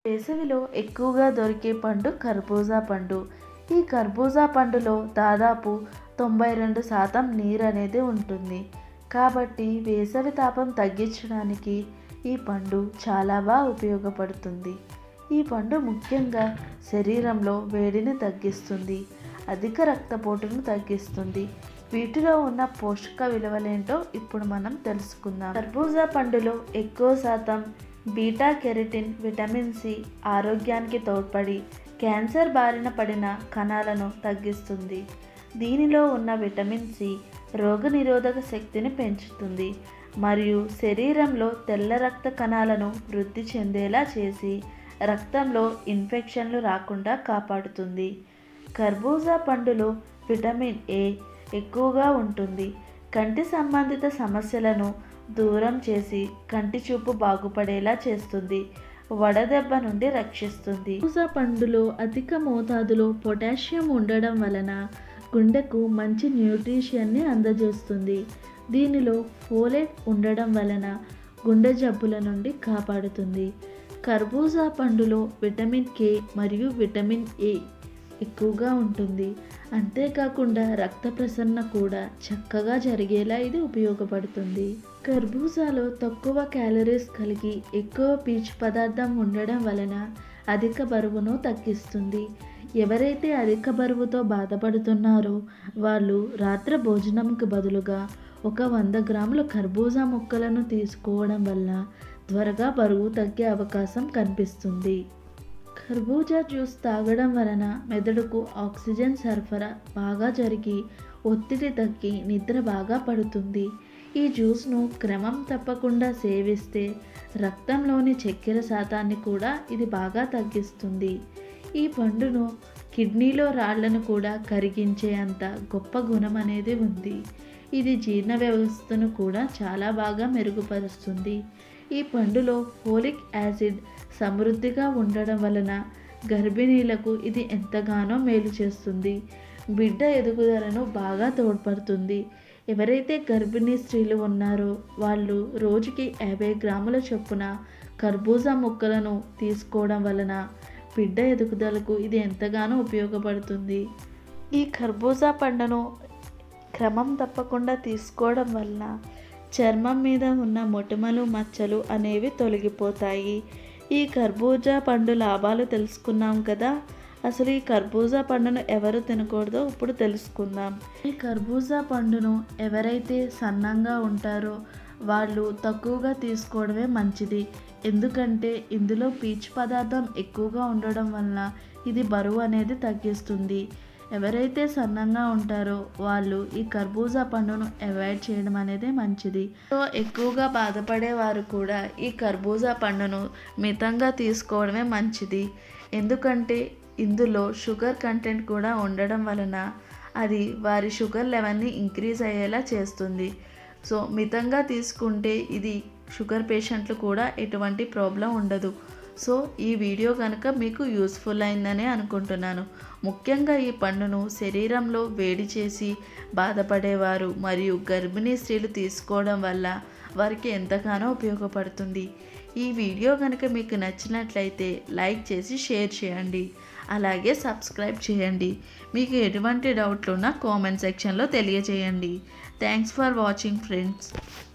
వేసవిలో ఎక్కువగా దొరికే పండు కర్బూజా పండు ఈ కర్బూజా పండులో దాదాపు తొంభై రెండు శాతం నీరు అనేది ఉంటుంది కాబట్టి వేసవి తాపం తగ్గించడానికి ఈ పండు చాలా బాగా ఉపయోగపడుతుంది ఈ పండు ముఖ్యంగా శరీరంలో వేడిని తగ్గిస్తుంది అధిక రక్తపోటును తగ్గిస్తుంది వీటిలో ఉన్న పోషక విలువలేంటో ఇప్పుడు మనం తెలుసుకుందాం కర్బూజా పండులో ఎక్కువ శాతం బీటా కెరటిన్ విటమిన్ సి ఆరోగ్యానికి తోడ్పడి క్యాన్సర్ బారిన పడిన కణాలను తగ్గిస్తుంది దీనిలో ఉన్న విటమిన్ సి రోగనిరోధక శక్తిని పెంచుతుంది మరియు శరీరంలో తెల్ల రక్త కణాలను వృద్ధి చెందేలా చేసి రక్తంలో ఇన్ఫెక్షన్లు రాకుండా కాపాడుతుంది కర్బూజా పండులో విటమిన్ ఏ ఎక్కువగా ఉంటుంది కంటి సంబంధిత సమస్యలను దూరం చేసి కంటి చూపు బాగుపడేలా చేస్తుంది వడదెబ్బ నుండి రక్షిస్తుంది కర్బూజా పండులో అధిక మోతాదులో పొటాషియం ఉండడం వలన గుండెకు మంచి న్యూట్రిషన్ని అందజేస్తుంది దీనిలో ఫోలేట్ ఉండడం వలన గుండె జబ్బుల నుండి కాపాడుతుంది కర్బూజా పండులో విటమిన్ కే మరియు విటమిన్ ఏ ఎక్కువగా ఉంటుంది అంతేకాకుండా రక్త ప్రసరణ కూడా చక్కగా జరిగేలా ఇది ఉపయోగపడుతుంది కర్బూజాలో తక్కువ క్యాలరీస్ కలిగి ఎక్కువ పీచు పదార్థం ఉండడం వలన అధిక బరువును తగ్గిస్తుంది ఎవరైతే అధిక బరువుతో బాధపడుతున్నారో వాళ్ళు రాత్రి భోజనంకి బదులుగా ఒక వంద గ్రాముల కర్బూజా ముక్కలను తీసుకోవడం వల్ల త్వరగా బరువు తగ్గే అవకాశం కనిపిస్తుంది కర్బూజా జ్యూస్ తాగడం వలన మెదడుకు ఆక్సిజన్ సరఫరా బాగా జరిగి ఒత్తిడి తగ్గి నిద్ర బాగా పడుతుంది ఈ జ్యూస్ను క్రమం తప్పకుండా సేవిస్తే రక్తంలోని చక్కెర శాతాన్ని కూడా ఇది బాగా తగ్గిస్తుంది ఈ పండును కిడ్నీలో రాళ్లను కూడా కరిగించే అంత గొప్ప గుణం అనేది ఉంది ఇది జీర్ణ వ్యవస్థను కూడా చాలా బాగా మెరుగుపరుస్తుంది ఈ పండులో ఫోలిక్ యాసిడ్ సమృద్ధిగా ఉండడం వలన గర్భిణీలకు ఇది ఎంతగానో మేలు చేస్తుంది బిడ్డ ఎదుగుదలను బాగా తోడ్పడుతుంది ఎవరైతే గర్భిణీ స్త్రీలు ఉన్నారో వాళ్ళు రోజుకి యాభై గ్రాముల చొప్పున కర్బూజా ముక్కలను తీసుకోవడం వలన బిడ్డ ఎదుగుదలకు ఇది ఎంతగానో ఉపయోగపడుతుంది ఈ కర్బూజా పండును క్రమం తప్పకుండా తీసుకోవడం వలన చర్మం మీద ఉన్న మొటిమలు మచ్చలు అనేవి తొలగిపోతాయి ఈ కర్బూజా పండు లాభాలు తెలుసుకున్నాం కదా అసలు ఈ కర్బూజా పండును ఎవరు తినకూడదో ఇప్పుడు తెలుసుకుందాం ఈ కర్బూజా పండును ఎవరైతే సన్నంగా ఉంటారో వాళ్ళు తక్కువగా తీసుకోవడమే మంచిది ఎందుకంటే ఇందులో పీచు పదార్థం ఎక్కువగా ఉండడం వలన ఇది బరువు అనేది తగ్గిస్తుంది ఎవరైతే సన్నంగా ఉంటారో వాళ్ళు ఈ కర్బూజా పండును అవాయిడ్ చేయడం అనేది మంచిది సో ఎక్కువగా బాధపడే వారు కూడా ఈ కర్బూజా పండును మితంగా తీసుకోవడమే మంచిది ఎందుకంటే ఇందులో షుగర్ కంటెంట్ కూడా ఉండడం వలన అది వారి షుగర్ లెవెల్ని ఇంక్రీజ్ అయ్యేలా చేస్తుంది సో మితంగా తీసుకుంటే ఇది షుగర్ పేషెంట్లు కూడా ఎటువంటి ప్రాబ్లం ఉండదు సో ఈ వీడియో కనుక మీకు యూస్ఫుల్ అయిందనే అనుకుంటున్నాను ముఖ్యంగా ఈ పండును శరీరంలో వేడి చేసి బాధపడేవారు మరియు గర్భిణీ స్త్రీలు తీసుకోవడం వల్ల వారికి ఎంతగానో ఉపయోగపడుతుంది ఈ వీడియో కనుక మీకు నచ్చినట్లయితే లైక్ చేసి షేర్ చేయండి అలాగే సబ్స్క్రైబ్ చేయండి మీకు ఎటువంటి డౌట్లు ఉన్నా కామెంట్ సెక్షన్లో తెలియజేయండి థ్యాంక్స్ ఫర్ వాచింగ్ ఫ్రెండ్స్